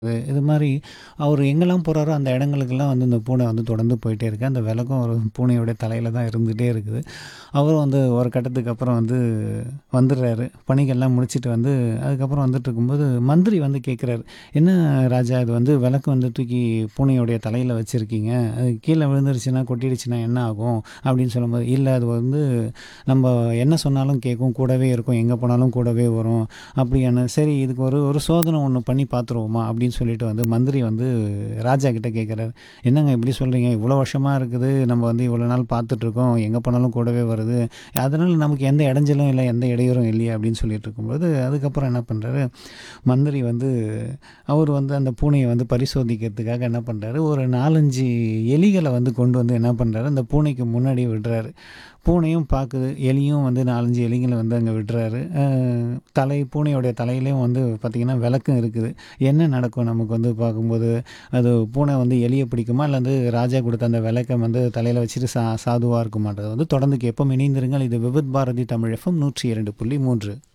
இது மாதிரி அவர் எங்கெல்லாம் போகிறாரோ அந்த இடங்களுக்கெல்லாம் வந்து இந்த பூனை வந்து தொடர்ந்து போயிட்டே இருக்கு அந்த விளக்கும் ஒரு பூனையோடைய தலையில் தான் இருந்துகிட்டே இருக்குது அவரும் வந்து ஒரு கட்டத்துக்கு அப்புறம் வந்து வந்துடுறாரு பணிகள்லாம் முடிச்சுட்டு வந்து அதுக்கப்புறம் வந்துட்டு இருக்கும்போது மந்திரி வந்து கேட்குறாரு என்ன ராஜா இது வந்து விளக்கு வந்து தூக்கி பூனையோடைய தலையில் வச்சுருக்கீங்க அது கீழே விழுந்துருச்சுன்னா கொட்டிடுச்சுன்னா என்ன ஆகும் அப்படின்னு சொல்லும்போது இல்லை அது வந்து நம்ம என்ன சொன்னாலும் கேட்கும் கூடவே இருக்கும் எங்கே போனாலும் கூடவே வரும் அப்படியான சரி இதுக்கு ஒரு ஒரு சோதனை ஒன்று பண்ணி பார்த்துருவோமா அப்படின்னு சொல்லிட்டு வந்து மந்திரி வந்து ராஜா கிட்ட கேட்குறாரு என்னங்க இப்படி சொல்கிறீங்க இவ்வளோ வருஷமாக இருக்குது நம்ம வந்து இவ்வளோ நாள் பார்த்துட்ருக்கோம் எங்கே போனாலும் கூடவே வருது அதனால் நமக்கு எந்த இடைஞ்சலும் இல்லை எந்த இடையூறும் இல்லையே அப்படின்னு சொல்லிட்டு இருக்கும்போது அதுக்கப்புறம் என்ன பண்ணுறாரு மந்திரி வந்து அவர் வந்து அந்த பூனையை வந்து பரிசோதிக்கிறதுக்காக என்ன பண்ணுறாரு ஒரு நாலஞ்சு எலிகளை வந்து கொண்டு வந்து என்ன பண்ணுறாரு அந்த பூனைக்கு முன்னாடி விடுறாரு பூனையும் பார்க்குது எலியும் வந்து நாலஞ்சு எலிகளை வந்து அங்கே விடுறாரு அஹ் தலை பூனையோடைய தலையிலையும் வந்து பார்த்திங்கன்னா விளக்கும் இருக்குது என்ன நடக்கும் நமக்கு வந்து பார்க்கும்போது அது பூனை வந்து எலியை பிடிக்குமா இல்லை வந்து ராஜா கொடுத்த அந்த விளக்கை வந்து தலையில் வச்சுட்டு சா சாதுவாக இருக்குமான்றது வந்து தொடர்ந்து கேட்போம் இணைந்திருங்கள் இது விவித் பாரதி தமிழ் எஃப்எம் நூற்றி இரண்டு புள்ளி மூன்று